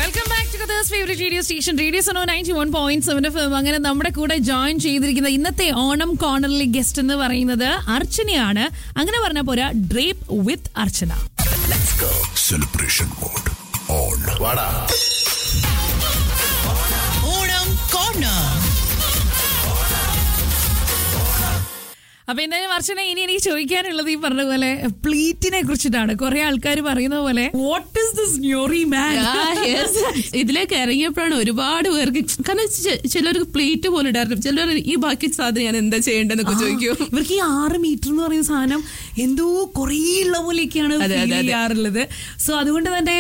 Welcome back to കഥേഴ്സ് favourite radio station radio Suno ninety one point seven F M അങ്ങനെ നമ്മുടെ കൂടെ join ചെയ്തിരിക്കുന്ന ഇന്നത്തെ ഓണം കോർണറിലെ ഗസ്റ്റ് എന്ന് പറയുന്നത് അർച്ചനയാണ് അങ്ങനെ പറഞ്ഞ പോരാ drape with Archana celebration mode on. വാടാ ഓണം കോർണർ അപ്പൊ എന്തായാലും അർച്ചന ഇനി എനിക്ക് ചോദിക്കാനുള്ളത് ഈ പറഞ്ഞ പോലെ പ്ലീറ്റിനെ കുറിച്ചിട്ടാണ് കുറെ ആൾക്കാർ പറയുന്ന പോലെ വാട്ട് ഇസ് ദിസ് ന്യൂറി മാൻ ഇതിലേക്ക് ഇറങ്ങിയപ്പോഴാണ് ഒരുപാട് പേർക്ക് കാരണം ചെ- ചിലർക്ക് പ്ലേറ്റ് പോലും ഇടാറുണ്ട് ചിലർ ഈ ബാക്കി സാധനം ഞാൻ എന്താ ചെയ്യേണ്ടതെന്നൊക്കെ ചോദിക്കും ഇവർക്ക് ഈ ആറ് മീറ്റർ എന്ന് പറയുന്ന സാധനം എന്തോ കുറേ ഉള്ള പോലെയൊക്കെയാണ് അതെ, feel അതെ, അതെ. ചെയ്യാറുള്ളത് സോ അതുകൊണ്ട് തന്നെ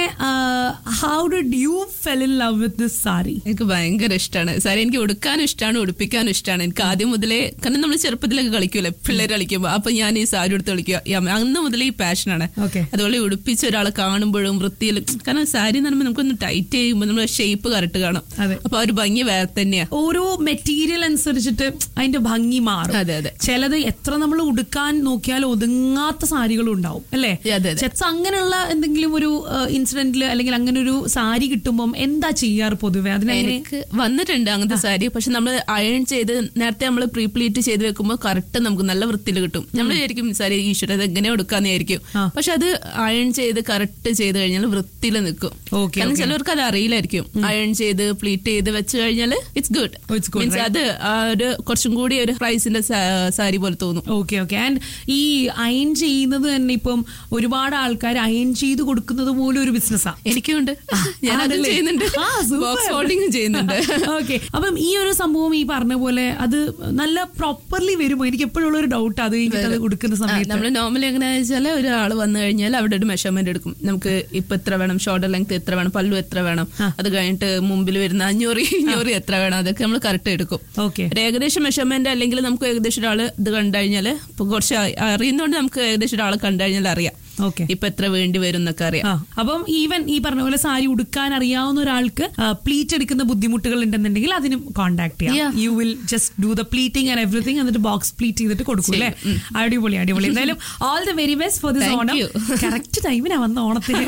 how did you fell in love with this sari എനിക്ക് ഭയങ്കര ഇഷ്ടമാണ് സാരി എനിക്ക് ഉടുക്കാനും ഇഷ്ടമാണ് ഉടുപ്പിക്കാനും ഇഷ്ടമാണ് എനിക്ക് ആദ്യം മുതലേ കാരണം നമ്മൾ ചെറുപ്പത്തിലൊക്കെ കളിക്കൂലേ പിള്ളേർ കളിക്കുമ്പോൾ അപ്പൊ ഞാൻ ഈ സാരി എടുത്ത് കളിക്കുക ഈ അമ്മ- അന്ന് മുതലേ ഈ പാഷനാണ് Okay. അതുപോലെ ഈ ഉടുപ്പിച്ച ഒരാളെ കാണുമ്പോഴും വൃത്തിയിൽ കാരണം സാരി എന്ന് പറയുമ്പോൾ നമുക്കൊന്ന് ടൈറ്റ് ചെയ്യുമ്പോൾ നമ്മുടെ ഷേപ്പ് കറക്റ്റ് കാണും അതെ. അപ്പൊ ആ ഒരു ഭംഗി വേറെ തന്നെയാ ഓരോ മെറ്റീരിയൽ അനുസരിച്ചിട്ട് അതിന്റെ ഭംഗി മാറും അതെ, അതെ. ചിലത് എത്ര നമ്മൾ ഉടുക്കാൻ നോക്കിയാൽ ഒതുങ്ങാത്ത സാരികളും ഉണ്ടാവും അല്ലേ അതെ, അതെ. ചെറ്റ്സ് അങ്ങനെയുള്ള എന്തെങ്കിലും ഒരു ഇൻസിഡന്റിൽ അല്ലെങ്കിൽ അങ്ങനെ ഒരു സാരി കിട്ടുമ്പോൾ എന്താ ചെയ്യാറ് പൊതുവെ അതിനെങ്ങനെ എനിക്ക് വന്നിട്ടുണ്ട് അങ്ങനത്തെ സാരി പക്ഷെ നമ്മൾ അയൺ ചെയ്ത് നേരത്തെ നമ്മൾ പ്രീ പ്ലീറ്റ് ചെയ്ത് വെക്കുമ്പോൾ കറക്റ്റ് നമുക്ക് നല്ല വൃത്തിയിൽ കിട്ടും നമ്മൾ വിചാരിക്കും സാരി ഈശ്വര ഇത് എങ്ങനെ കൊടുക്കാന്ന് വിചാരിക്കും ആ. പക്ഷെ അത് അയൺ ചെയ്ത് കറക്റ്റ് ചെയ്ത് കഴിഞ്ഞാൽ വൃത്തിയിൽ നിൽക്കും Okay, കാരണം okay. ചിലർക്ക് അത് അറിയില്ലായിരിക്കും അയൺ ചെയ്ത് പ്ലീറ്റ് ചെയ്ത് വെച്ച് കഴിഞ്ഞാൽ it's good Oh, it's good, means right? അത് ആ ഒരു കുറച്ചും കൂടി ഒരു പ്രൈസിന്റെ സാരി പോലെ തോന്നും ഓക്കെ ഓക്കെ ആൻഡ് ഈ അയൺ ചെയ്യുന്നത് തന്നെ ഇപ്പം ഒരുപാട് ആൾക്കാർ അയൺ ചെയ്ത് കൊടുക്കുന്നത് പോലും ഒരു ബിസിനസ്സാണ് എനിക്കും ഉണ്ട് ഞാൻ അതും ആണല്ലേ? ചെയ്യുന്നുണ്ട് ആ, super. ബോക്സ് ഫോൾഡിങ്ങും ചെയ്യുന്നുണ്ട് ഓക്കെ അപ്പം ഈ ഒരു സംഭവം ഈ പറഞ്ഞ പോലെ അത് നല്ല പ്രോപ്പർലി വരുമോ എനിക്ക് എപ്പോഴുള്ള ഒരു ഡൗട്ട് അത് കഴിഞ്ഞിട്ട് അത് കൊടുക്കുന്ന സമയത്ത് നമ്മൾ നോർമലി എങ്ങനെയാ വെച്ചാൽ ഒരാൾ വന്നു കഴിഞ്ഞാൽ അവിടെ ഒരു മെഷർമെന്റ് എടുക്കും നമുക്ക് ഇപ്പൊ എത്ര വേണം ഷോൾഡർ ലെങ്ത് എത്ര വേണം പല്ലു എത്ര വേണം അത് കഴിഞ്ഞിട്ട് മുമ്പിൽ വരുന്ന അഞ്ഞൂറി അഞ്ഞൂറി എത്ര വേണം അതൊക്കെ നമ്മൾ കറക്റ്റ് എടുക്കും ഓക്കെ ഒരു ഏകദേശം മെഷർമെന്റ് അല്ലെങ്കിൽ നമുക്ക് ഏകദേശം ഒരാൾ ഇത് കണ്ടു കഴിഞ്ഞാൽ ഇപ്പൊ കുറച്ച് അ- അറിയുന്നതുകൊണ്ട് നമുക്ക് ഏകദേശം ഒരാളെ കണ്ടു കഴിഞ്ഞാൽ അറിയാം ഓക്കെ ഇപ്പൊ എത്ര വേണ്ടി വരും എന്നൊക്കെ അറിയാം ആ അപ്പം ഈവൻ ഈ പറഞ്ഞ പോലെ സാരി ഉടുക്കാൻ അറിയാവുന്ന ഒരാൾക്ക് പ്ലീറ്റ് എടുക്കുന്ന ബുദ്ധിമുട്ടുകൾ ഉണ്ടെന്നുണ്ടെങ്കിൽ അതിനും കോൺടാക്ട് ചെയ്യാം Yeah. You will just do the pleating and everything എന്നിട്ട് ബോക്സ് പ്ലീറ്റ് ചെയ്തിട്ട് കൊടുക്കും അല്ലേ അടിപൊളി അടിപൊളി എന്തായാലും all the very best for this Thank Onam you. Correct ടൈമിനാ വന്ന ഓണത്തിന്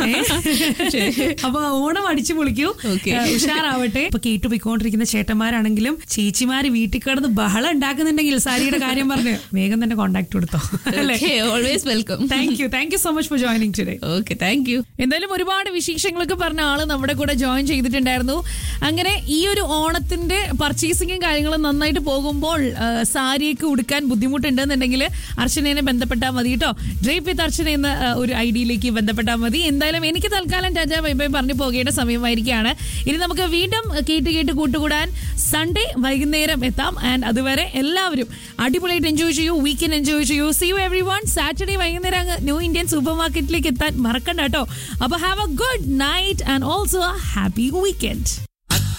അപ്പൊ ഓണം അടിച്ചു പൊളിക്കൂ Okay. ഏ, ഉഷാറാവട്ടെ ഇപ്പൊ കേട്ടു പോയിക്കൊണ്ടിരിക്കുന്ന ചേട്ടന്മാരാണെങ്കിലും ചേച്ചിമാര് വീട്ടിൽ കിടന്ന് ബഹളം ഉണ്ടാക്കുന്നുണ്ടെങ്കിൽ സാരിയുടെ കാര്യം പറഞ്ഞ് വേഗം തന്നെ കോൺടാക്ട് കൊടുത്തോ അല്ലേ always welcome thank you thank you so much for joining today okay thank you എന്തായാലും ഒരുപാട് വിശേഷങ്ങളൊക്കെ പറഞ്ഞ ആള് നമ്മുടെ കൂടെ ജോയിൻ ചെയ്തിട്ടുണ്ടായിരുന്നു അങ്ങനെ ഈ ഒരു ഓണത്തിന്റെ പർച്ചേസിങ്ങും കാര്യങ്ങളും നന്നായിട്ട് പോകുമ്പോൾ ആ, സാരിയൊക്കെ ഉടുക്കാൻ ബുദ്ധിമുട്ടുണ്ടെന്നുണ്ടെങ്കിൽ അർച്ചനയെ ബന്ധപ്പെട്ടാൽ മതി കേട്ടോ ഡ്രേപ്പ് വിത്ത് അർച്ചന എന്ന ആ, ഒരു ഐ ഡിയിലേക്ക് ബന്ധപ്പെട്ടാൽ മതി എന്തായാലും എനിക്ക് തൽക്കാലം ടാറ്റ ബൈ ബൈ പറഞ്ഞു പോകേണ്ട സമയമായിരിക്കുകയാണ് ഇനി നമുക്ക് വീണ്ടും കേട്ട് കേട്ട് കൂട്ടുകൂടാൻ സൺഡേ വൈകുന്നേരം എത്താം ആൻഡ് അതുവരെ എല്ലാവരും അടിപൊളിയായിട്ട് എൻജോയ് ചെയ്യൂ വീക്കെൻഡ് എൻജോയ് ചെയ്യൂ see you every one Saturday വൈകുന്നേരം അങ്ങ് ന്യൂ ഇന്ത്യൻ സൂപ്പർ മാർക്കറ്റിലേക്ക് എത്താൻ മറക്കണ്ട കേട്ടോ അപ്പൊ have a good night and also happy weekend